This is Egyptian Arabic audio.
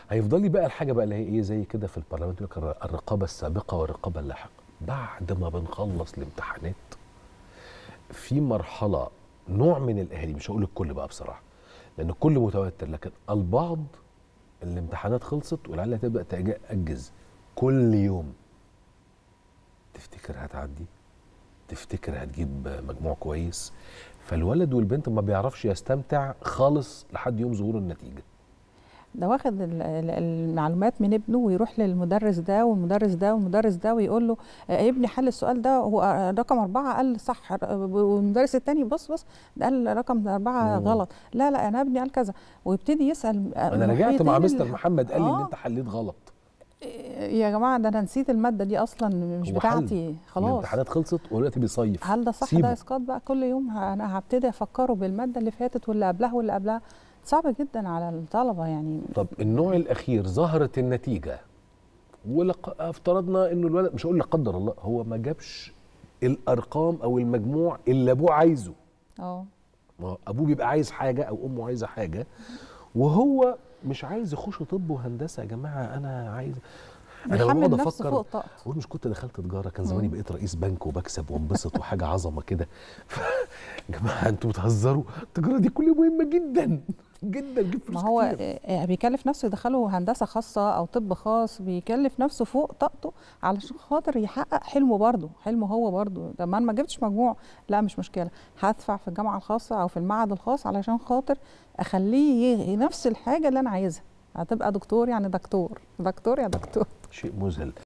هيفضل لي بقى الحاجه بقى اللي هي ايه زي كده في البرلمان يقول لك الرقابه السابقه والرقابه اللاحقه بعد ما بنخلص الامتحانات في مرحله نوع من الاهالي مش هقول الكل بقى بصراحه لان الكل متوتر لكن البعض الامتحانات خلصت والعيال هتبدا تاجز كل يوم تفتكر هتعدي تفتكر هتجيب مجموع كويس فالولد والبنت ما بيعرفش يستمتع خالص لحد يوم ظهور النتيجه ده واخد ال- ال- المعلومات من ابنه ويروح للمدرس ده والمدرس ده والمدرس ده ويقول له آه، ابني حل السؤال ده هو آه، رقم أربعة قال صح ر- والمدرس التاني بص بص ده قال رقم أربعة مم. غلط لا لا أنا ابني قال كذا ويبتدي يسأل آه، انا رجعت مع المحيطين مستر ال- محمد قال لي ان آه. انت حليت غلط يا جماعة ده أنا نسيت المادة دي أصلا مش هو حل. بتاعتي خلاص الامتحانات خلصت ودلوقتي بيصيف هل ده صح سيبه. ده اسقاط بقى كل يوم ه- انا هبتدي افكره بالماده اللي فاتت واللي قبلها واللي قبلها صعب جدا على الطلبه يعني طب النوع الاخير ظهرت النتيجه ولق... افترضنا انه الولد مش هقول لا قدر الله هو ما جابش الارقام او المجموع اللي ابوه عايزه اه ما هو ابوه بيبقى عايز حاجه او امه عايزه حاجه وهو مش عايز يخش طب وهندسه يا جماعه انا عايز انا بيحمل بقعد نفسه فوق طاقته اقول مش كنت دخلت تجاره كان زماني مم. بقيت رئيس بنك وبكسب وانبسط وحاجه عظمه كده ف- يا جماعه انتوا بتهزروا التجاره دي كلها مهمه جدا جدا جدا ما هو آه، بيكلف نفسه يدخله هندسه خاصه او طب خاص بيكلف نفسه فوق طاقته علشان خاطر يحقق حلمه برضه حلمه هو برضه ده ما أنا ما جبتش مجموع لا مش مشكله هدفع في الجامعه الخاصه او في المعهد الخاص علشان خاطر اخليه ي- نفس الحاجه اللي انا عايزها هتبقى دكتور يعني دكتور دكتور يا دكتور شيء مذهل